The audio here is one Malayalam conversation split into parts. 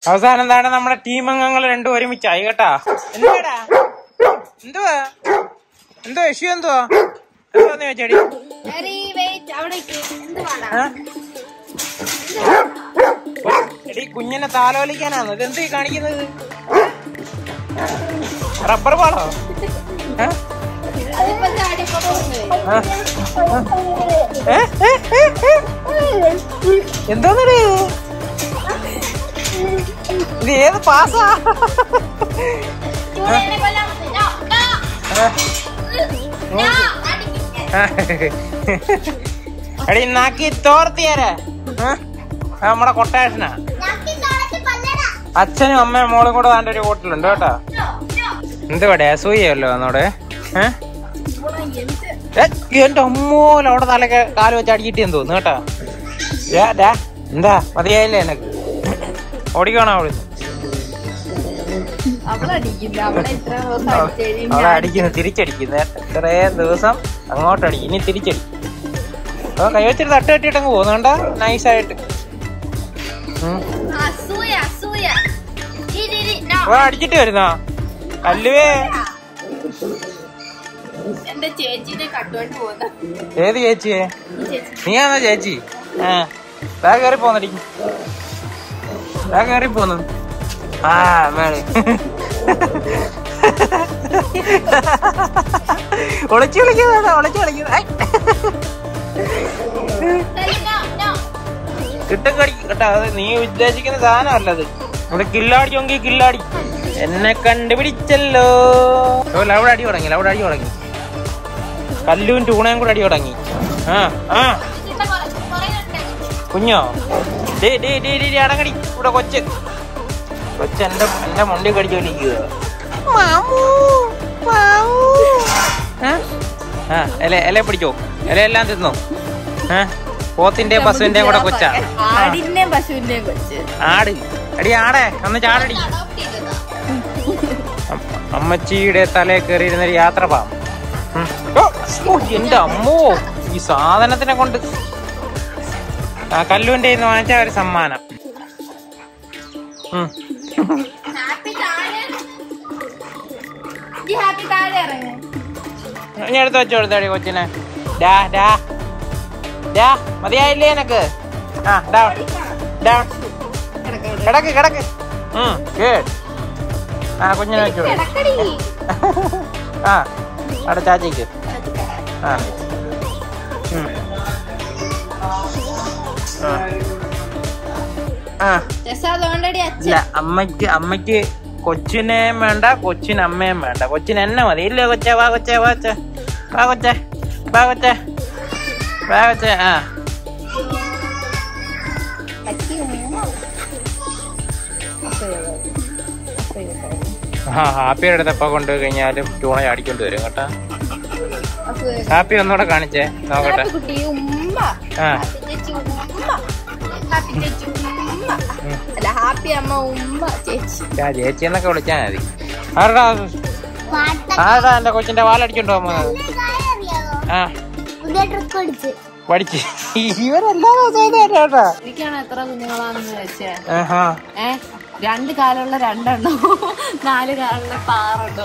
അവസാനം എന്താണ് നമ്മുടെ ടീം അംഗങ്ങൾ രണ്ടും ഒരുമിച്ചായി കേട്ടാ എന്തുവാടാ എന്തുവാ എന്തോ ഇഷ്യൂ എന്തുവാ എന്തോന്ന് ചോദിച്ചേടി ആ? എടി കുഞ്ഞിനെ താലോലിക്കാനാണ് ഇത് എന്ത് കാണിക്കുന്നത് റബ്ബർ പാടോ ഏ? ആ? ഏ? ഏ? ഏ? ഏ? എന്തോന്നടി ഇത് ഏത് പാസാ എടി നാക്കി തോർത്തിയാരാ ആ? ആ, നമ്മുടെ കൊട്ടേഷനാ അച്ഛനും അമ്മയും മോളും കൂടെ താൻ്റെ ഒരു കൂട്ടിലുണ്ട് കേട്ടോ എന്തുവാടെ അസൂയല്ലോ എന്നോട് ഏ ഏ, എന്റെ അമ്മോല അവിടെ തലക്ക് കാല് വെച്ച് അടിക്കിട്ട് തോന്നുന്നു കേട്ടോ ഏ, ഡാ, എന്താ മതിയായില്ലേ എനക്ക് ഓടിക്കണോ അവിടെ അവളടിക്കില്ല അവളെ ഇത്ര ദിവസം അടിച്ചു അവിടെ അടിക്കുന്നു തിരിച്ചടിക്കുന്നു ഇത്രയും ദിവസം അങ്ങോട്ട് അടിക്കും ഇനി തിരിച്ചടിക്കും അപ്പൊ കൈ വെച്ചിട്ട് തട്ട് കെട്ടിട്ട് അങ്ങ് പോകുന്നു കണ്ട നൈസായിട്ട് അസൂയ അസൂയ ഇരി, ഇരി. No. അപ്പൊ അടിച്ചിട്ട് വരുന്നോ കല്ലുവേ എന്റെ ചേച്ചീനെ കട്ടുകൊണ്ട് പോകുന്ന ഏത് ചേച്ചിയെ ഈ ചേച്ചി നീയാണോ ചേച്ചി ആ ബാ കയറി പോന്നടി ബാ കയറി പോന്നു ആ മേള് ഒളിച്ചു കളിക്കുന്നതാ ഒളിച്ചു കളിക്കുന്നത് ഐ. No, no. കിട്ടും കടി കേട്ടോ അത് നീ ഉദ്ദേശിക്കുന്ന സാധനമല്ലത് ഇവിടെ കില്ലാടി ഒങ്കി കില്ലാടി എന്നെ കണ്ടുപിടിച്ചല്ലോ ഓ അവിടെ അടി തുടങ്ങി അവിടെ അടി തുടങ്ങി കല്ലും ടൂണയും കൂടെ അടി തുടങ്ങി ആ ആ ഇതിന്റെ പുറ- പുറകിലുണ്ട്. കുഞ്ഞോ ഡേ ഡേ ഡേ ഡേ ഡേ, അടങ്ങടി ഇവിടെ കൊച്ച് കൊച്ച് എന്റെ എന്റെ മുണ്ടി കടിച്ചോണ്ടിരിക്കുക ആ ഇല ഇല പിടിച്ചോ ഇലയെല്ലാം തിന്നോ ഏ പോത്തിന്റെ പശുവിന്റെ കൂടെ കൊച്ചാ ആടിന്റെയും പശുവിന്റെയും കൊച്ച് ആട് എടി ആടെ ഒന്ന് ചാടടി അഡോപ്റ്റ് ചെയ്തതാ അം- അമ്മച്ചിയുടെ തലയിൽ കയറിയിരുന്ന ഒരു യാത്ര പാം ഓ എന്റെ അമ്മോ ഈ സാധനത്തിനെ കൊണ്ട് ആ കല്ലുവിന്റെ കയ്യിൽ നിന്ന് വാങ്ങിച്ച ഒരു സമ്മാനം ഉം. ഹാപ്പി താഴെ ഈ ഹാപ്പി താഴെ ഇറങ്ങ് ഇനി എടുത്ത് വെച്ചു കൊടുത്താടി കൊച്ചിനെ ഡാ ഡാ ഡാ മതിയായില്ലേ എനക്ക് ആ ഡൗൺ ഡൗൺ കിടക്ക് കിടക്ക് ഉം ഗുഡ് ആ കുഞ്ഞിനെ വെച്ചു കൊടുക്ക്. കിടക്കടി ആ അവിടെ ചാച്ചിക്ക് ആ ഉം. ആ. ആ രസം അതുകൊണ്ടടി ഇല്ല അച്ഛൻ അമ്മയ്ക്ക് അമ്മയ്ക്ക് കൊച്ചിനെയും വേണ്ട കൊച്ചിന് അമ്മയും വേണ്ട കൊച്ചിന് എന്നെ മതി ഇല്ലേ കൊച്ചേ വാ കൊച്ചേ വാ കൊച്ചേ വാ കൊച്ചേ വാ കൊച്ചേ വാ കൊച്ചേ ആ ആ ഹാപ്പിയുടെ അടുത്തപ്പ കൊണ്ടുപോയി കഴിഞ്ഞാലും ടൂണ ചാടിക്കൊണ്ട് വരും കേട്ടാ ഹാപ്പി ഒന്നുകൂടെ കാണിച്ചേ നോക്കട്ടെ ഹാപ്പി കുട്ടി ഉമ്മ ആ ഹാപ്പി ചേച്ചി ഉമ്മ ഹാപ്പി ചേച്ചി ഉമ്മ അല്ല ഹാപ്പി അമ്മ ഉമ്മ ചേച്ചി ആ ചേച്ചി എന്നൊക്കെ വിളിച്ചാ മതി ആരടാ ആരടാ എന്റെ കൊച്ചിന്റെ വാലടിച്ചോണ്ട് പോകുന്നത് ആ പുതിയ ഡ്രസ് പഠിച്ച് പഠിച്ച് ഇവരെല്ലാം കേട്ടാ എനിക്കാണ് എത്ര കുഞ്ഞുങ്ങളാണെന്ന് വെച്ചേ ആഹാ ഏ രണ്ട് കാലുള്ള രണ്ടെണ്ണോ നാല് കാലുള്ള പാറുണ്ടോ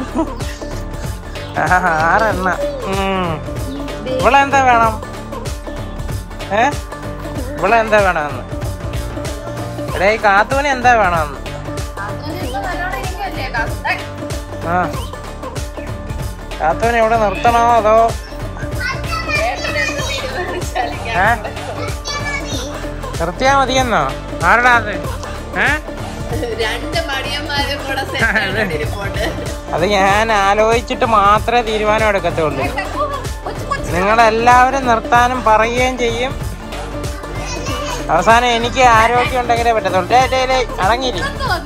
ആഹാ, ആറെണ്ണ ഉം. ഇവിടെ എന്താ വേണം ഏ ഇവിടെ എന്താ വേണമെന്ന് എടേ ഈ കാത്തുവിന് എന്താ വേണമെന്ന് ആ കാത്തുവിനെ ഇവിടെ നിർത്തണോ അതോ ഏ നിർത്തിയാ മതിയെന്നോ ആരടാ അത് ഏ രണ്ട് മടിയന്മാരും കൂടെ സെറ്റ് ഇരിപ്പുണ്ട് അത് ഞാൻ ആലോചിച്ചിട്ട് മാത്രമേ തീരുമാനം എടുക്കത്തുള്ളൂ നിങ്ങളെല്ലാവരും നിർത്താനും പറയുകയും ചെയ്യും അവസാനം എനിക്ക് ആരോഗ്യം ഉണ്ടെങ്കിലേ പറ്റത്തുള്ളൂ ഡേ ഡേ ഡേ അടങ്ങിയിരി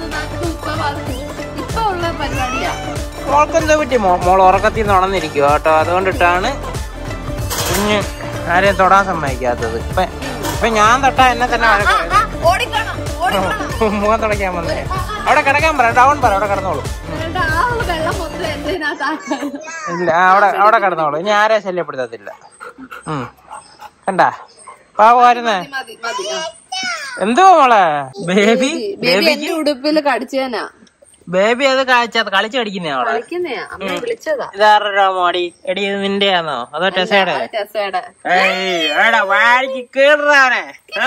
ഇപ്പൊ ഉള്ള പരിപാടിയാ മോൾക്കെന്തോ പറ്റി മോ മോൾ ഉറക്കത്തിൽ നിന്ന് ഉണർന്നിരിക്കുക കേട്ടോ അതുകൊണ്ടിട്ടാണ് കുഞ്ഞ് ആരെയും തൊടാൻ സമ്മതിക്കാത്തത് ഇപ്പൊ ഇപ്പൊ ഞാൻ തൊട്ടാ എന്നെ തന്നെ വഴക്ക് പറയും. ഓടിക്കണം ഓടിക്കണം മുഖം തുടയ്ക്കാൻ വന്നേ അവിടെ കിടക്കാൻ പറ ഡൗൺ പറ അവിടെ കിടന്നോളൂ എന്നിട്ട് ആ വെള്ളം മൊത്തം എന്തിനകത്താക്കാൻ ഇല്ല ആ, അവിടെ അവിടെ കിടന്നോളൂ ഇനി ആരെ ശല്യപ്പെടുത്തത്തില്ല ഉം കണ്ടാ പാവുമായിരുന്നേ മതി മതി ആ. എന്തുവാ മോളെ ബേബി ബേബി എന്റെ ഉടുപ്പിൽ കടിച്ചേനാ ബേബി അത് കാഴ്ച കളിച്ച് കടിക്കുന്നേ അവളെ കളിക്കുന്നയാ അമ്മ വിളിച്ചതാ ഇതാരുടെ മോടി എടി ഇത് നിന്റെയാണോ അതോ ടെസയുടെ ടെസയുടെ ഏയ്, എടാ, വാരിക്ക് കേറുന്നവനെ.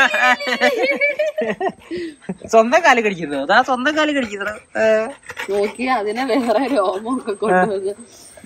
സ്വന്തം കാല് കടിക്കുന്നു അതാ സ്വന്തം കാല് കടിക്കുന്നു ഏ. നോക്കി അതിനെ വേറെ രോമൊക്കെ കൊണ്ടുവന്ന്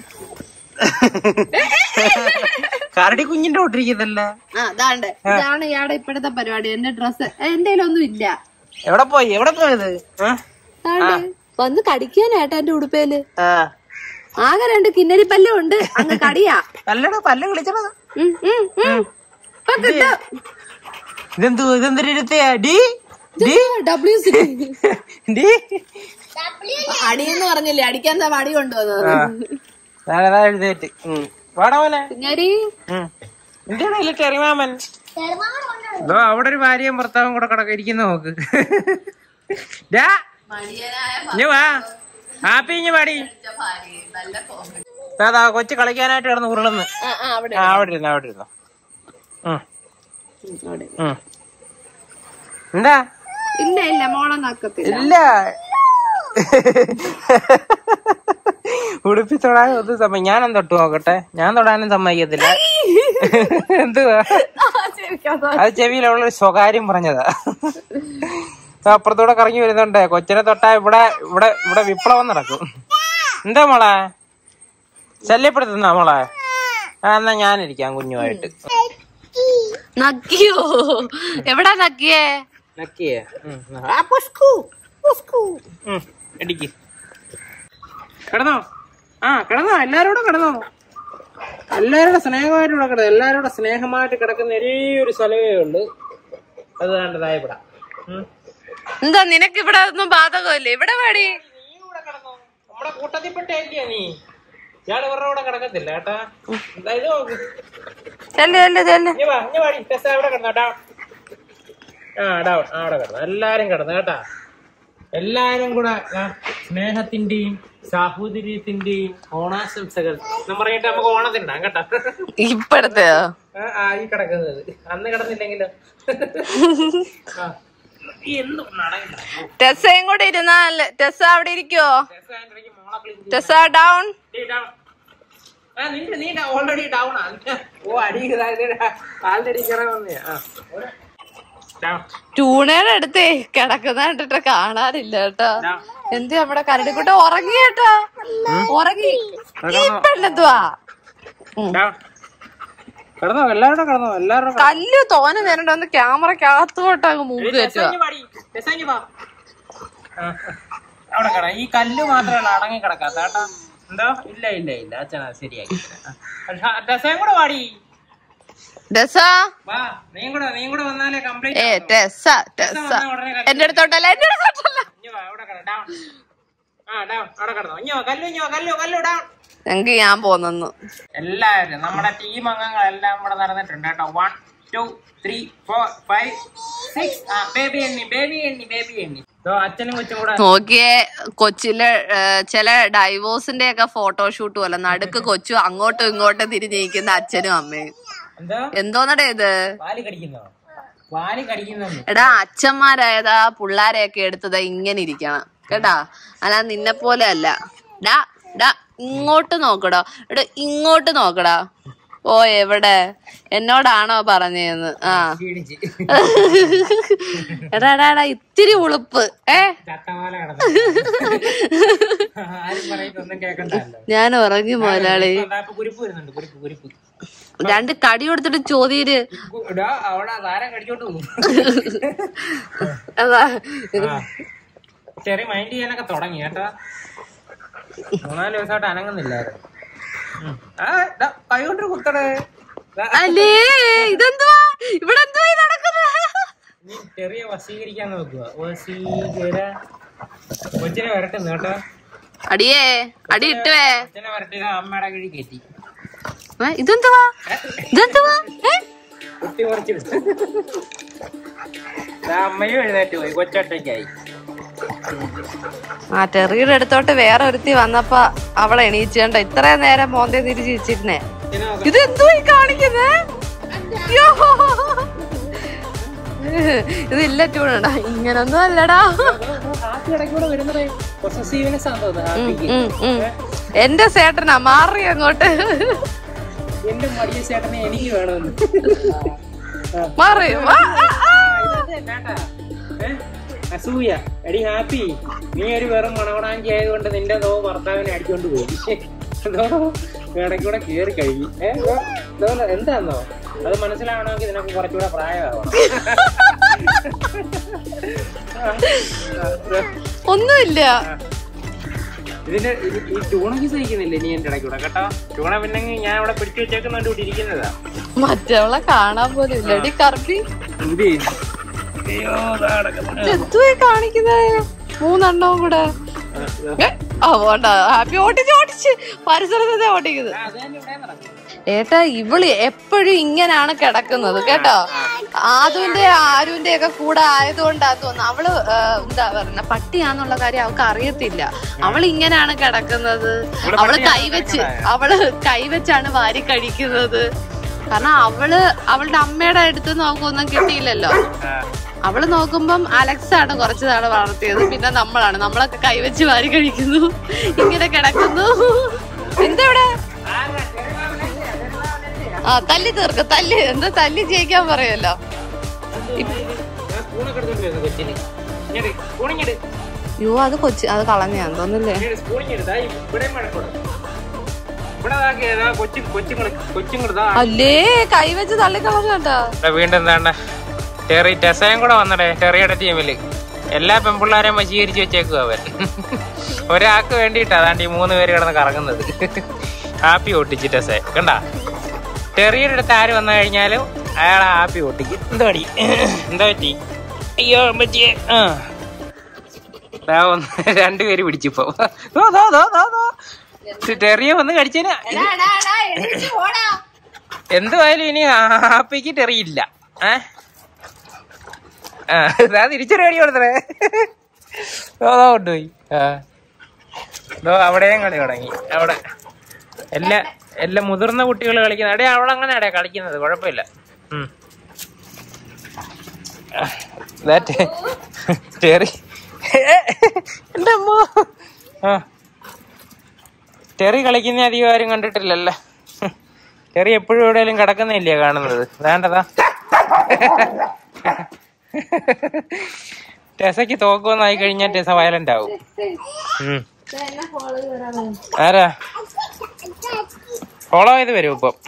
കരടി കുഞ്ഞിന്റെ ഒട്ടിരിക്കുന്നല്ല ആ അതാണ്ട് ഇതാണ് ഇയാടെ ഇപ്പോഴത്തെ പരിപാടി എന്റെ ഡ്രസ് എന്റെ ഒന്നും ഇല്ല എവിടെ പോയി എവിടെ പോയത് ഏ? ആണ്ട്. വന്ന് കടിക്കാനേട്ടാ എന്റെ ഉടുപ്പേല് ആ. ആകെ രണ്ട് കിന്നരി പല്ലും ഉണ്ട് അങ്ങ് കടിയാ പല്ലടാ പല്ല് കളിച്ചടാ ഉം, ഉം, ഉം. ഇപ്പൊ കിട്ടും. ഇതെന്തു ഇതെന്തൊരു ഇരുത്തിയാ D D W C D അടിയെന്ന് പറഞ്ഞില്ലേ അടിക്കാൻ എന്താ വടി കൊണ്ടുവന്നത് അതാ എഴുതേറ്റ് ഉം. വാടാ മോനെ കുഞ്ഞാരി എന്താണ് ഇതിൽ ചെറിമാമൻ ഇതോ അവിടെ ഒരു ഭാര്യയും ഭർത്താവും കൂടെ കിടക്ക ഇരിക്കുന്ന നോക്ക് ഡാ, ഇഞ്ഞ് വാ ഹാപ്പി ഇഞ്ഞ് പാടി അതാ കൊച്ചു കളിക്കാനായിട്ട് കിടന്ന് ഉരുളുന്ന് ആ ആ അവിടെ ആ അവിടെ ഇരുന്നു അവിടെ ഇരുന്നു ഉം, ഉം, അവിടെ. ഉം. എന്താ ഇല്ല ഇല്ല മോളെ നക്കത്തില്ല ഇല്ല ഉടുപ്പി തൊടാൻ ഒന്നും സമ്മതി ഞാനും തൊട്ട് നോക്കട്ടെ ഞാൻ തൊടാനും സമ്മതിക്കത്തില്ല എന്തുവാ അത് ചെവിയിലുള്ള ഒരു സ്വകാര്യം പറഞ്ഞതാ ആ, അപ്പുറത്തൂടെ കറങ്ങി വരുന്നുണ്ട് കൊച്ചിനെ തൊട്ടാ ഇവിടെ ഇവിടെ ഇവിടെ വിപ്ലവം നടക്കും എന്താ മോളെ ശല്യപ്പെടുത്തുന്ന മോളെ ആ എന്നാ ഞാനിരിക്കാം കുഞ്ഞുമായിട്ട് നക്കിയോ എവിടാ നക്കിയേ നക്കിയേ ഉം. ആ, പുഷ്കു, പുഷ്കു. ഉം, ഇടിക്ക് കിടന്നോ ആ കിടന്നോ എല്ലാരോടും കിടന്നോ എല്ലാവരുടെ സ്നേഹമായിട്ട് ഇവിടെ കിടന്നു എല്ലാവരുടെ സ്നേഹമായിട്ട് കിടക്കുന്ന ഒരേ ഒരു സ്ഥലമേ ഉള്ളു അത് കണ്ടതാ ഇവിടെ ഉം. എന്താ നിനക്ക് ഇവിടെ ഒന്നും ബാധകമല്ലേ ഇവിടെ പാടി നീ ഇവിടെ കിടന്നോ നമ്മുടെ കൂട്ടത്തിൽപ്പെട്ടേക്കിയാ നീ ഇയാൾ ഇവരുടെ കൂടെ കിടക്കത്തില്ല കേട്ടാ എന്താ ഇത് നോക്ക് ചെല്ല് ചെല്ല് ചെല്ല് ഇനി വാ ഇനി വാടി ടെസ് അവിടെ കിടന്നോ ഡൗൺ ആ ഡൗൺ ആ, അവിടെ കിടന്നു എല്ലാരും കിടന്നു കേട്ടാ എല്ലാരും കൂടെ ആ, സ്നേഹത്തിന്റെയും സാഹോദര്യത്തിന്റെയും ഓണാശംസകൾ എന്ന് പറഞ്ഞിട്ട് നമുക്ക് ഓണത്തിനുണ്ടാകും കേട്ടാ ഇപ്പഴത്തെയോ ആ, ആ ഈ കിടക്കുന്നത് അന്ന് കിടന്നില്ലെങ്കിലോ ആ. ഈ എന്ത് നടക്കണ്ട ടെസ്സയും കൂടെ ഇരുന്നാൽ ടെസ്സ അവിടെ ഇരിക്കോ ടെസ് അതിന്റെ ഇടയ്ക്ക് മോളെ വിളിച്ച് ടെസ്സ ഡൗൺ നീ down. ആ, നിന്റെ നീ ഓൾറെഡി ഡൗൺ ആ ഓ അടി ആൾറെഡി കയറാൻ വന്നേ ആ Down. ട്യൂണയുടെ അടുത്തേ കിടക്കുന്ന കണ്ടിട്ട് കാണാനില്ല കേട്ടോ Down. എന്ത് നമ്മുടെ കരടിക്കുട്ട ഉറങ്ങി കേട്ടോ ഉറങ്ങി കിടന്നോ? ഇപ്പെണ്ണത്തുവാ Down. കിടന്നോ എല്ലാവരുടെ കിടന്നോ എല്ലാവരുടെ കല്ല് തോന നേരം ഒന്ന് ക്യാമറക്കകത്തോട്ട് അങ്ങ് മൂക്ക് വെച്ചുവാ അവിടെ കിട ഈ കല്ല് മാത്രമല്ല അടങ്ങി കിടക്കാത്ത കേട്ടോ എന്തോ ഇല്ല ഇല്ല ഇല്ല അച്ഛനാ ശരിയാക്കി ഡസയും കൂടെ വാടി ടെസ്സ വാ നീയും കൂടെ നീയും കൂടെ വന്നാലേ കംപ്ലീറ്റ് ഏ ടെസ്സ ടെസ്സ എന്റെ അടുത്തോട്ടല്ല എന്റെ അടുത്തോട്ടല്ല ഇഞ്ഞു വാ അവിടെ കിട ഡൗൺ ആ ഡൗൺ അവിടെ കിടന്നോ ഇഞ്ഞോ കല്ലു ഇഞ്ഞോ കല്ലു കല്ലു ഡൗൺ ഞങ്ങക്ക് ഞാൻ പോന്നു എല്ലാവരും നമ്മുടെ ടീം അംഗങ്ങളെല്ലാം ഇവിടെ നടന്നിട്ടുണ്ട് കേട്ടോ one two three four five six ആ ബേബി എണ്ണി ബേബി എണ്ണി ബേബി എണ്ണി ഇതോ അച്ഛനും കൊച്ചും കൂടെ നോക്കിയേ കൊച്ചിലെ ഏ, ചില ഡൈവോഴ്സിന്റെ ഒക്കെ ഫോട്ടോഷൂട്ട് പോലെ നടുക്ക് കൊച്ചു അങ്ങോട്ടും ഇങ്ങോട്ടും തിരിഞ്ഞിരിക്കുന്ന അച്ഛനും അമ്മയും എന്താ എന്തോന്നടേ ഇത് വാലി കടിക്കുന്നോ വാലി കടിക്കുന്നു എടാ അച്ഛന്മാരായതാ പിള്ളാരെയൊക്കെ എടുത്തത് ഇങ്ങനെ ഇരിക്കണം കേട്ടാ അല്ല നിന്നെ പോലെ അല്ല ഡാ ഡാ ഇങ്ങോട്ട് നോക്കടാ എടാ ഇങ്ങോട്ട് നോക്കടാ ഓ എവിടെ എന്നോടാണോ പറഞ്ഞതെന്ന് ആ ക്ഷീണിച്ച് എടാ എടാ എടാ ഇത്തിരി ഉളുപ്പ് ഏ ചട്ടവാല കിടന്നു ആരും പറയുന്നൊന്നും കേക്കണ്ടല്ലോ ഞാൻ ഉറങ്ങി മുതലാളി അപ്പൊ കുരിപ്പ് വരുന്നുണ്ട് കുരിപ്പ് കുരിപ്പ് രണ്ട് കടി കൊടുത്തിട്ട് ചോദ്യര് കു- എടാ, അവിടെ താരം കടിച്ചോട്ട് പോകും അതാ ചെറിയ മൈൻഡ് ചെയ്യാനൊക്കെ തുടങ്ങി കേട്ടാ മൂന്നാല് ദിവസമായിട്ട് അനങ്ങുന്നില്ലായിരുന്നു ഉം. ആ, ദാ, കൈ കൊണ്ടൊരു കുത്തടേ ദാ, അല്ലേ ഇതെന്തുവാ ഇവിടെ എന്തുവാ ഈ നടക്കുന്നത് നീ ചെറിയ വസീകരിക്കാൻ നോക്കുക വസീകര കൊച്ചിനെ വരട്ടുന്നു കേട്ടോ അടിയേ അടി ഇട്ടുവേ കൊച്ചിനെ വരട്ടി അമ്മയുടെ കിഴി കയറ്റി ഏ, ഇതെന്തുവാ ഇതെന്തുവാ ഏ? കുത്തി മറിച്ചിട്ട് ദാ അമ്മയും എഴുന്നേറ്റ് പോയി കൊച്ചൊറ്റയ്ക്കായി ആ ടെറിയുടെ അടുത്തോട്ട് വേറെ ഒരുത്തി വന്നപ്പോ അവളെ എണീച്ചേണ്ട ഇത്രയും നേരം മോന്തേ തിരിച്ച് വെച്ചിരുന്നേ കൊച്ചിനെ നോക്കാം. ഇതെന്തുവാ ഈ കാണിക്കുന്നേ യ്യോ. ഇതില്ല ട്യൂണടാ ഇങ്ങനൊന്നും അല്ലടാ ഹാപ്പി ഇടയ്ക്കൂടെ വരുന്നത് പൊസസീവ്നെസ് ആണെന്ന് തോന്നുന്നു ഹാപ്പിക്ക് ഉം, ഉം. എന്റെ ചേട്ടനാ മാറി അങ്ങോട്ട് എന്റെ മടിയ ചേട്ടനെ എനിക്ക് വേണമെന്ന് മാറി വാ, ആ, ആ. അസൂയ എടി ഹാപ്പി നീ ഒരു വെറും മണവടാഞ്ചി ആയതുകൊണ്ട് നിന്റെ നോ ഭർത്താവിനെ അടിച്ചോണ്ട് പോയി എന്തോ ഇടയ്ക്കൂടെ കേറി കഴിഞ്ഞു ഏഹ് എന്താന്നോ അത് മനസ്സിലാവണമെങ്കിൽ നിനക്ക് കുറച്ചുകൂടെ പ്രായമാവണം ഒന്നുമില്ല ഇതിന്റെ ഇത് ഈ ട്യൂണയ്ക്ക് സഹിക്കുന്നില്ല നീ എന്റെ ഇടയ്ക്കൂടെ കേട്ടോ ട്യൂണ പിന്നെ ഞാൻ ഇവിടെ പിടിച്ചു വെച്ചേക്കുന്നുണ്ട് ഇവിടെ ഇരിക്കുന്നതാ മറ്റവളെ കാണാൻ പോലും ഇല്ലടി കറുപ്പി എന്ത് അയ്യോ ദാ കിടക്കുന്നു. എന്തുവായി കാണിക്കുന്നേ മൂന്നെണ്ണവും കൂടെ ആ, ഇതാ. ഏ, ആ പോണ്ട ഹാപ്പി ഓട്ടിച്ച് ഓട്ടിച്ച് പരിസരത്തെ ഓട്ടിക്കുന്നത് ആ, അത് തന്നെ ഇവിടെ നടക്കും ഏട്ടാ ഇവള് എപ്പോഴും ഇങ്ങനാണ് കിടക്കുന്നത് കേട്ടോ ആദുവിന്റെ ആരുവിന്റെ ഒക്കെ കൂടെ ആയതുകൊണ്ടാ തോന്നുന്നു അവള് ആ, എന്താ പറഞ്ഞ പട്ടിയാന്നുള്ള കാര്യം അവൾക്ക് അറിയത്തില്ല അവൾ ഇങ്ങനാണ് കിടക്കുന്നത് അവള് കൈവച്ച് അവള് കൈവച്ചാണ് വാരി കഴിക്കുന്നത് കാരണം അവള് അവളുടെ അമ്മയുടെ അടുത്ത് നോക്കൊന്നും കിട്ടിയില്ലല്ലോ ആ. അവള് നോക്കുമ്പം അലക്സ് ആണ് കുറച്ച് നാള് വളർത്തിയത് പിന്നെ നമ്മളാണ് നമ്മളൊക്കെ കൈവച്ച് വാരി കഴിക്കുന്നു ഇങ്ങനെ കിടക്കുന്നു എന്താ ഇവിടെ ആ തല്ലി തീർക്ക് തല്ലി എന്താ തല്ലി ജയിക്കാൻ പറയല്ലോ ഞാൻ സ്പൂണൊക്കെ എടുത്തോണ്ട് വരുന്നു കൊച്ചിന് ഇങ്ങട്, സ്പൂണിങ്ങട്. യോ അത് കൊച്ചു അത് കളഞ്ഞാന്ന് തോന്നില്ലേ ഇങ്ങട് സ്പൂണിങ്ങട്. ദാ ഇവിടെയും മഴക്കോട്. ഇവിടെ ദാ ദാ കൊച്ചു കൊച്ചുങ്ങള് കൊച്ചുങ്ങള് ദാ അല്ലേ കൈവച്ച് തള്ളിക്കളഞ്ഞ കേട്ടോ ഇവിടെ വീണ്ടും എന്താണ് ടെറി ടെസയും കൂടെ വന്നടേ ടെറിയുടെ ടീമില് എല്ലാ പെൺപിള്ളാരെയും വശീകരിച്ച് വെച്ചേക്കുക അവൻ ഒരാൾക്ക് വേണ്ടിയിട്ടാ അതാണ്ട് ഈ മൂന്ന് പേര് കിടന്ന് കറങ്ങുന്നത് ഹാപ്പി ഒട്ടിച്ച് ടെസെ കണ്ട ടെറിയുടെ അടുത്ത് ആര് വന്നു കഴിഞ്ഞാലും അയാൾ ഹാപ്പി ഒട്ടിക്കും എന്താ പറ്റി എന്താ പറ്റി അയ്യോ പറ്റിയേ ആ ദാ വന്ന് രണ്ടുപേര് പിടിച്ചിപ്പോ ദോ, ദോ, ദോ, ദോ, ദോ. ടെറിയെ വന്ന് കടിച്ചേന് എന്തുവായാലും ഇനി ഹാപ്പിക്ക് ടെറിയില്ല ഏ ആ ഇതാ തിരിച്ചൊരു കളി കൊടുത്തേ ഓ ദോ കൊണ്ടുപോയി ആ ദോ അവിടെയും കളി തുടങ്ങി അവിടെ എല്ലാ എല്ലാ മുതിർന്ന കുട്ടികൾ കളിക്കുന്ന അവിടെ അവൾ അങ്ങനെയാടേ കളിക്കുന്നത് കുഴപ്പമില്ല ഉം. ആ, ദാ ടെ- ടെറി എന്റെ അമ്മ ആ ടെറി കളിക്കുന്ന അധികം ആരും കണ്ടിട്ടില്ലല്ലേ ടെറി എപ്പോഴും എവിടെയെങ്കിലും കിടക്കുന്നില്ലേ കാണുന്നത് വേണ്ടതാ ടെസയ്ക്ക് തോക്കുമെന്നായി കഴിഞ്ഞാൽ ടെസ വയലന്റ് ആവും ഉം. ആരാ ഫോളോ ചെയ്ത് വരും ഇപ്പം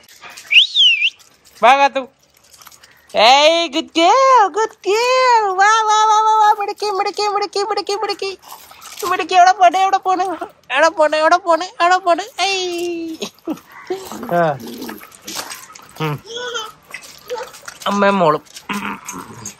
വാ കാത്തു ഏയ് ഗുഡ് ഗേൾ ഗുഡ് ഗേൾ വാ വാ വാ വാ വാ മിടുക്കി മിടുക്കി മിടുക്കി മിടുക്കി മിടുക്കി മിടുക്കി എവിടെ പോണേ എവിടെ പോണേ എവിടെ പോണേ എവിടെ പോണേ എവിടെ പോണേ ഏയ് ആ ഉം. അമ്മയും മോളും